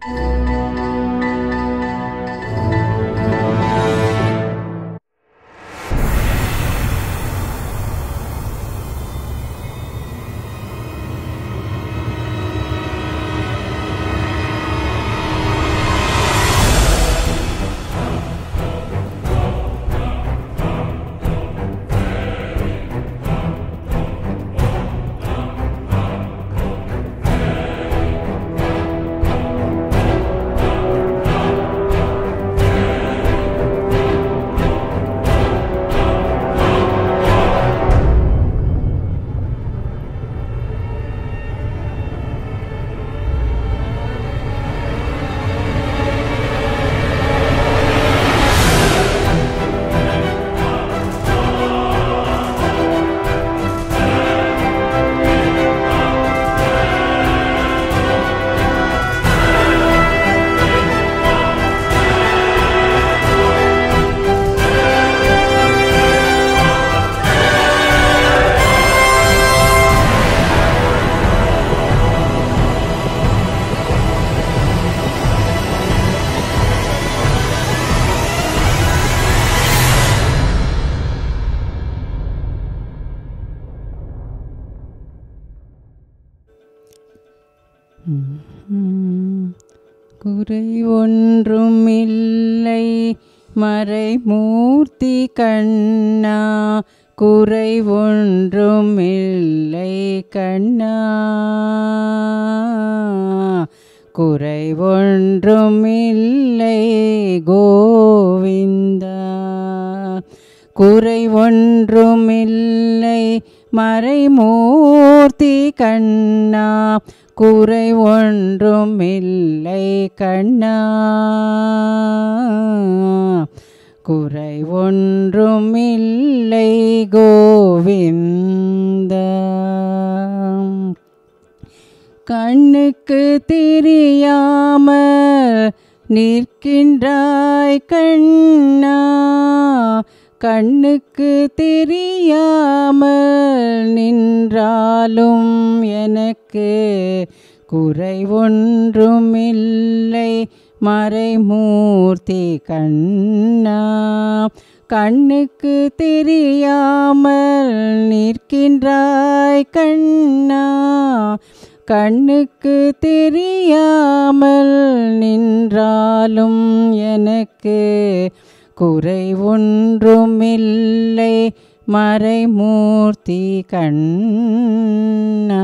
குறை ஒன்றும் இல்லை மறைமூர்த்தி கண்ணா குறை ஒன்றும் இல்லை கண்ணா குறை ஒன்றும் இல்லை கோவிந்தா குறை ஒன்றும் இல்லை மறைமூர்த்தி கண்ணா குறை ஒன்றும் இல்லை கண்ணா குறை ஒன்றும் இல்லை கோவிந்தா கண்ணுக்கு தெரியாமல் நிற்கின்றாய் கண்ணா கண்ணுக்கு தெரியாமல் நின்றாலும் எனக்கு குறை ஒன்றும் இல்லை மறைமூர்த்தி கண்ணா கண்ணுக்கு தெரியாமல் நிற்கின்றாய் கண்ணா கண்ணுக்கு தெரியாமல் நின்றாலும் எனக்கு குறை ஒன்றுமில்லை மறைமூர்த்தி கண்ணா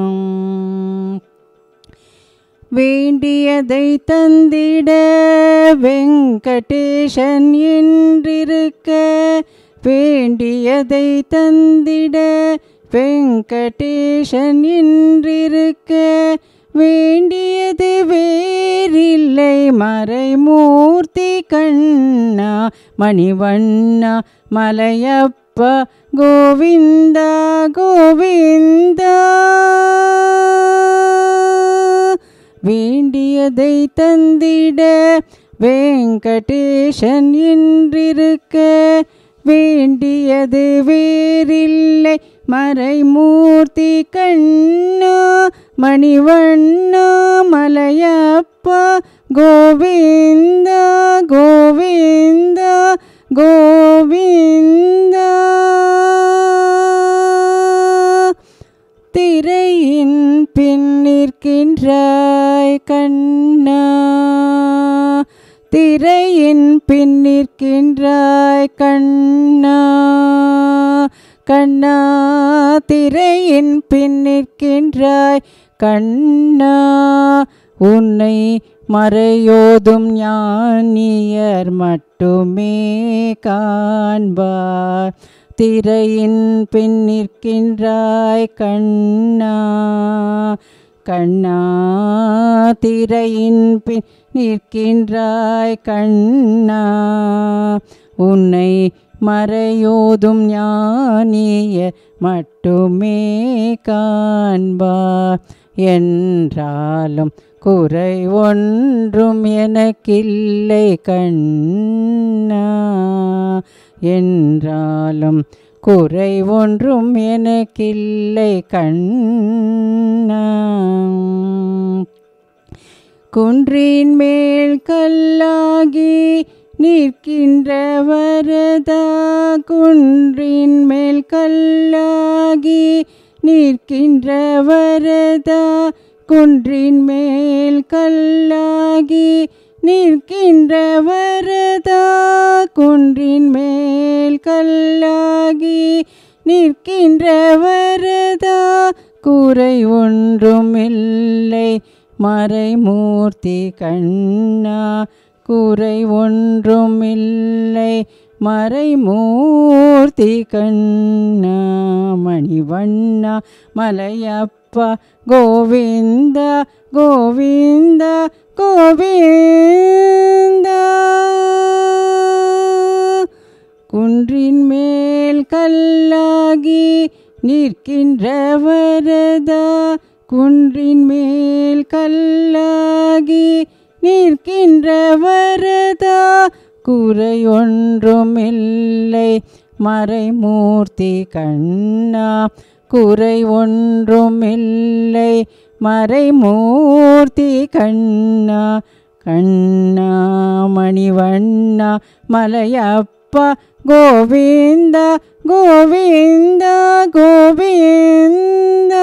வேண்டியதை தந்திட வெங்கடேசன் என்றிருக்க வேண்டியதை தந்திட வெங்கடேசன் என்றிருக்க வேண்டியது வேறில்லை மறைமூர்த்தி கண்ணா மணிவண்ணா மலையப்ப கோவிந்தா கோவிந்தா வேண்டியதை தந்திட வெங்கடேசன் என்றிருக்க வேண்டியது வேறில்லை மறைமூர்த்தி கண்ணா மணிவண்ணா மலையப்பா கோவிந்தா கோவிந்தா கோவிந்தா திரையின் பின் நிற்கின்றாய் கண்ணா திரையின் பின் நிற்கின்றாய் கண்ணா கண்ணா திரையின் பின் நிற்கின்றாய் கண்ணா உன்னை மறையோதும் ஞானியர் மட்டுமே காண்பார் திரையின் பின் நிற்கின்றாய் கண்ணா கண்ணா திரையின் பின் நிற்கின்றாய் கண்ணா உன்னை மறையோதும் ஞானிய மட்டுமே காண்பார் என்றாலும் குறை ஒன்றும் எனக்கில்லை கண்ணா என்றாலும் குறை ஒன்றும் எனக்கில்லை கண்ணா குன்றின் மேல் கல்லாகி நிற்கின்ற வரதா குன்றின் மேல் கல்லாகி நிற்கின்ற வரதா குன்றின் மேல் கல்லாகி நிற்கின்ற வரதா குன்றின் மேல் கல்லாகி நிற்கின்ற வரதா கூரை ஒன்றும் இல்லை மறைமூர்த்தி கண்ணா கூரை ஒன்றும் இல்லை மறைமூர்த்தி கண்ணா மணிவண்ணா மலையப்பா கோவிந்தா கோவிந்தா கோவிந்தா குன்றின் மேல் கல்லாகி நிற்கின்ற வரதா குன்றின் மேல் கல்லாகி நிற்கின்ற வரதா குறை ஒன்றும் இல்லை மறைமூர்த்தி கண்ணா குறை ஒன்றும் இல்லை மறைமூர்த்தி கண்ணா கண்ணா மணிவண்ணா மலையப்பா கோவிந்தா கோவிந்தா கோவிந்தா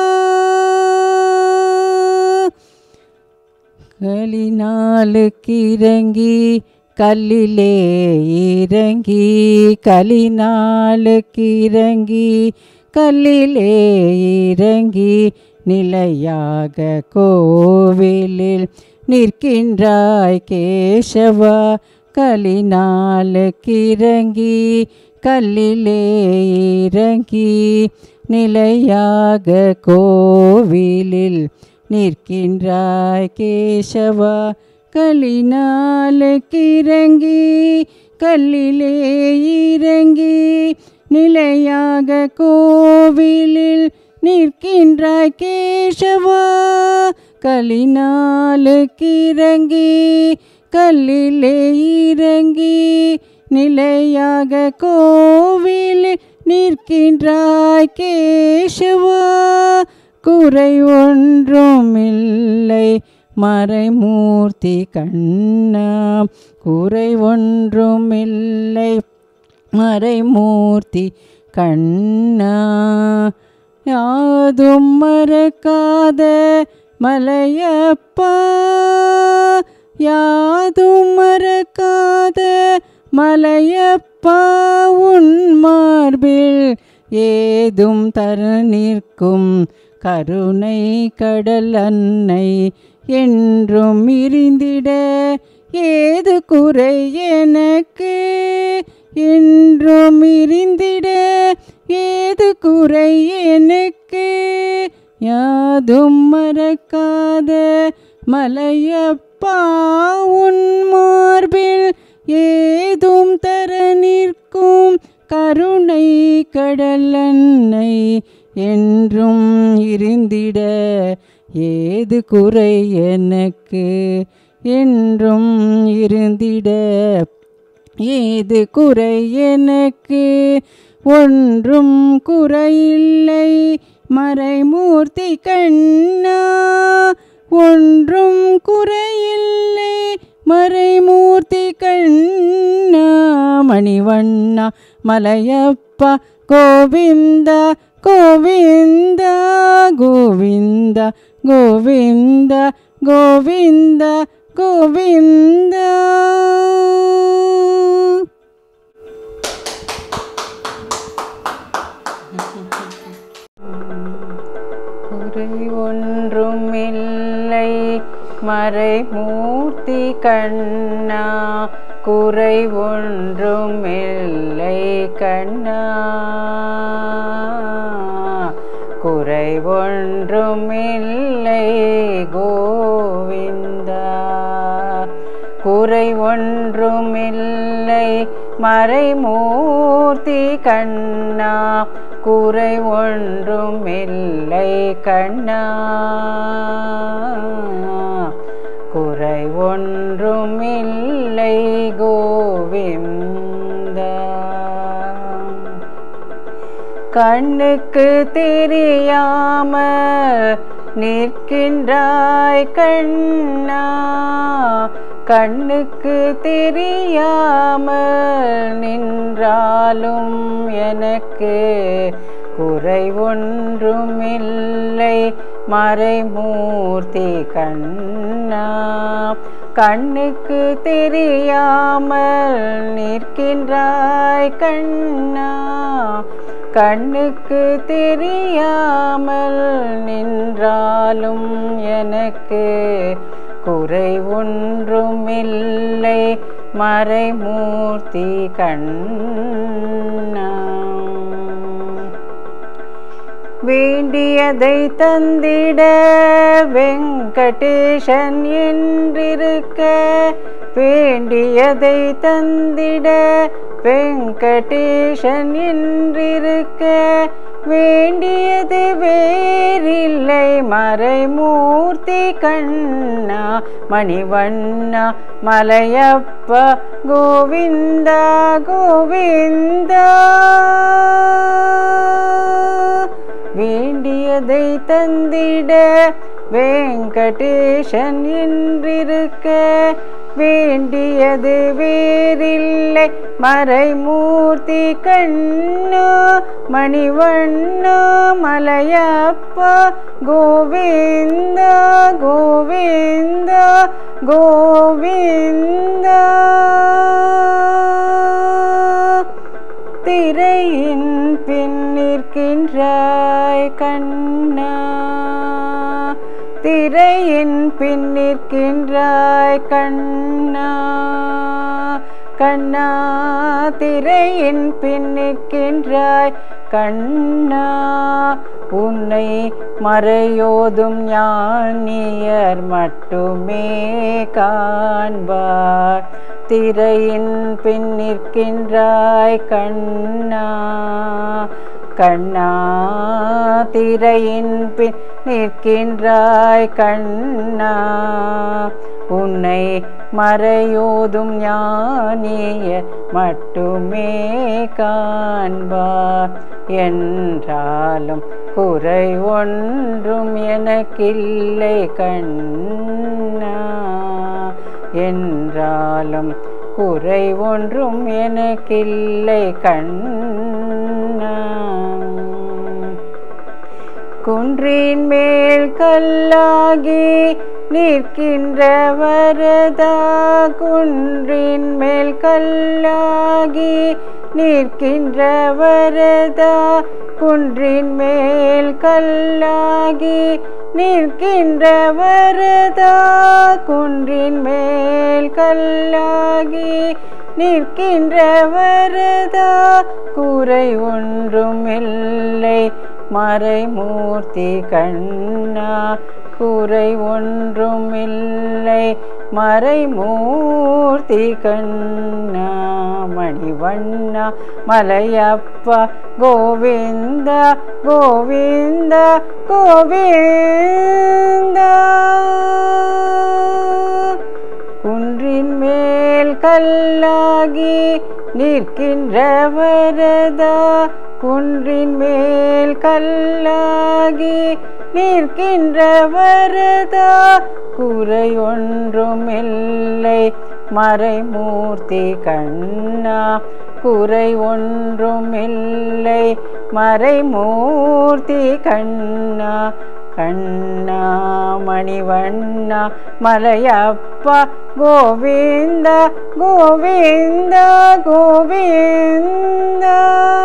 கலினாலுக்கு இறங்கி கல்லிலே இறங்கி கலினாலுக்கு இறங்கி கல்லிலே இறங்கி நிலையாக கோவிலில் நிற்கின்றாய் கேசவா கலினாலுக்கு இறங்கி கல்லிலே இறங்கி நிலையாக கோவிலில் நிற்கின்றாய் கேசவா கலினாலுக்கு இறங்கி கல்லிலே இறங்கி நிலையாக கோவிலில் நிற்கின்றாய் கேசவா கலினாலுக்கு இறங்கி கல்லிலே இறங்கி நிலையாக கோவிலில் நிற்கின்றாய் கேசவா குறை ஒன்றுமில்லை மறைமூர்த்தி கண்ணா குறை ஒன்றுமில்லை மறைமூர்த்தி கண்ணா யாதும் மறக்காத மலையப்பா யாதும் மறக்காத மலையப்பா உன் மார்பில் ஏதும் தர நிற்கும் கருணை கடல் அன்னை என்றும் இருந்திட ஏது குறை எனக்கு என்றும் இருந்திட ஏது குறை எனக்கு யாதும் மறக்காத மலையப்பா உன் மார்பில் ஏதும் தர நிற்கும் கருணை கடல் அன்னை என்றும் இருந்திட ஏது குறை எனக்கு என்றும் இருந்திட ஏது குறை எனக்கு ஒன்றும் குறையில்லை மறைமூர்த்தி கண்ணா ஒன்றும் குறையில்லை மறைமூர்த்தி கண்ணா மணிவண்ணா மலையப்பா கோவிந்தா கோவிந்தா கோவிந்தா கோவிந்தா கோவிந்தா கோவிந்தா குறை ஒன்றுமில்லை மறைமூர்த்தி கண்ணா குறை ஒன்றுமில்லை கண்ணா குறை ஒன்றுமில்லை கோவிந்தா குறை ஒன்றுமில்லை மறைமூர்த்தி கண்ணா குறை ஒன்றுமில்லை கண்ணா குறை ஒன்றுமில்லை கோவிந்தா கண்ணுக்கு தெரியாம நிற்கின்றாய் கண்ணா கண்ணுக்கு தெரியாமல் நின்றாலும் எனக்கு குறை ஒன்றுமில்லை மறைமூர்த்தி கண்ணா கண்ணுக்கு தெரியாமல் நிற்கின்றாய் கண்ணா கண்ணுக்கு தெரியாமல் நின்றாலும் எனக்கு குறை ஒன்றுமில்லை மறைமூர்த்தி கண்ணா வேண்டியதை தந்திட வெங்கடேசன் என்றிருக்க வேண்டியதை தந்திட வெங்கடேசன் என்றிருக்க வேண்டியது வேறில்லை மறைமூர்த்தி கண்ணா மணிவண்ணா மலையப்ப கோவிந்தா கோவிந்தா வேண்டியதை தந்திட வெங்கடேசன் என்றிருக்க வேண்டியது வேறில்லை மறைமூர்த்தி கண்ணா மணிவண்ணா மலையப்பா கோவிந்தா கோவிந்தா கோவிந்தா திரையின் பின் நிற்கின்றாய் கண்ணா திரையின் பின் நிற்கின்றாய் கண்ணா கண்ணா திரையின் பின் நிற்கின்றாய் கண்ணா உன்னை மறையோதும் ஞானியர் மட்டுமே காண்பார் திரையின் பின் நிற்கின்றாய் கண்ணா கண்ணா திரையின் பின் நிற்கின்றாய் கண்ணா உன்னை மறையோதும் ஞானிய மட்டுமே காண்பார் என்றாலும் குறை ஒன்றும் எனக்கில்லை கண்ணா என்றாலும் குறை ஒன்றும் எனக்கில்லை கண்ணா குன்றின் மேல் கல்லாகி நிற்கின்ற வரதா குன்றின் மேல் கல்லாகி நிற்கின்ற வரதா குன்றின் மேல் கல்லாகி நிற்கின்ற வரதா குன்றின் மேல் கல்லாகி நிற்கின்ற வரதா குறை ஒன்றும் இல்லை மறைமூர்த்தி கண்ணா குறை ஒன்றும் இல்லை மறைமூர்த்தி கண்ணா மணிவண்ணா மலையப்பா கோவிந்தா கோவிந்தா கோவிந்தா குன்றின் மேல் கல்லாகி நிற்கின்ற வரதா குன்றின் மேல் கல்லாகி நிற்கின்ற வரதா குறை ஒன்றுமில்லை மறைமூர்த்தி கண்ணா குறை ஒன்றுமில்லை மறைமூர்த்தி கண்ணா கண்ணா மணிவண்ணா மலையப்பா கோவிந்தா கோவிந்தா கோவிந்தா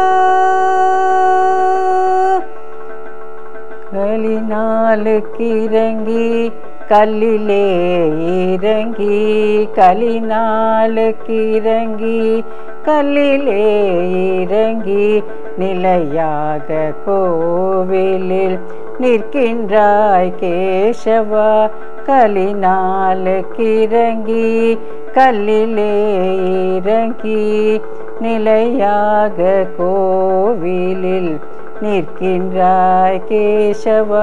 கலினாலுக்கு இறங்கி கல்லிலே இறங்கி கலினாலுக்கு இறங்கி கல்லிலே இறங்கி நிலையாக கோவிலில் நிற்கின்றாய் கேசவா கலினாலுக்கு இறங்கி கல்லிலே இறங்கி நிலையாக கோவிலில் நிற்கின்றாய் கேசவா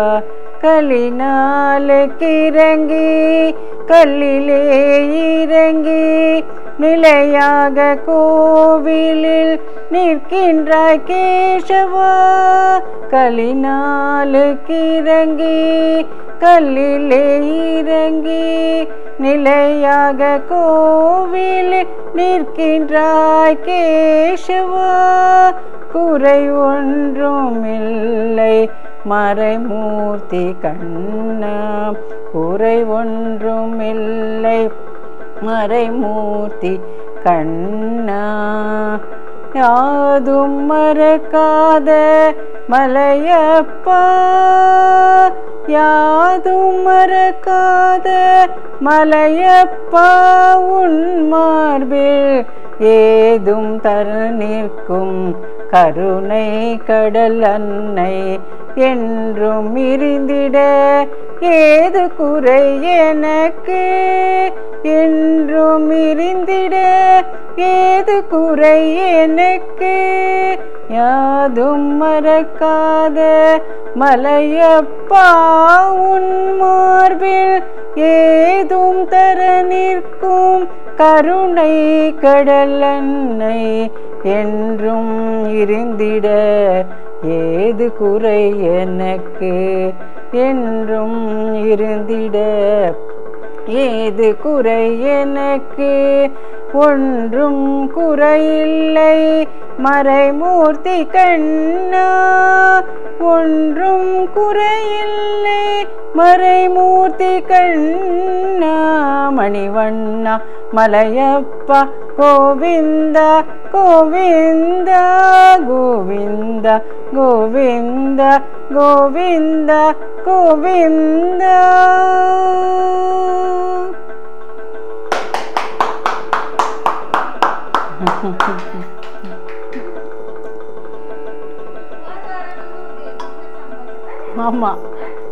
கலினாலுக்கு இறங்கி கல்லிலே இறங்கி நிலையாக கோவிலில் நிற்கின்றாய் கேசவா கலினாலுக்கு இறங்கி கல்லிலே இறங்கி நிலையாக கோவிலில் நிற்கின்றாய் கேசவா குறை ஒன்றும் இல்லை மறைமூர்த்தி கண்ணா குறை ஒன்றும் இல்லை மறைமூர்த்தி கண்ணா யாதும் மறக்காத மலையப்பா யாதும் மறக்காத மலையப்பா உன் மார்பில் ஏதும் தர நிற்கும் கருணை கடல் அன்னை என்றும் இருந்திட ஏது குறை எனக்கு என்றும் இருந்திட ஏது குறை எனக்கு யாதும் மறக்காத மலையப்பா உன் மார்பில் ஏதும் தர நிற்கும் கருணை கடல் அன்னை என்றும் இருந்திட ஏது குறை எனக்கு என்றும் இருந்திட ஏது குறை எனக்கு ஒன்றும் குறையில்லை மறைமூர்த்தி கண்ணா ஒன்றும் குறையில்லை மறைமூர்த்தி கண்ணா மணிவண்ணா மலையப்பா கோவிந்தா கோவிந்தா கோவிந்தா கோவிந்தா கோவிந்தா கோவிந்தா ஆமாம்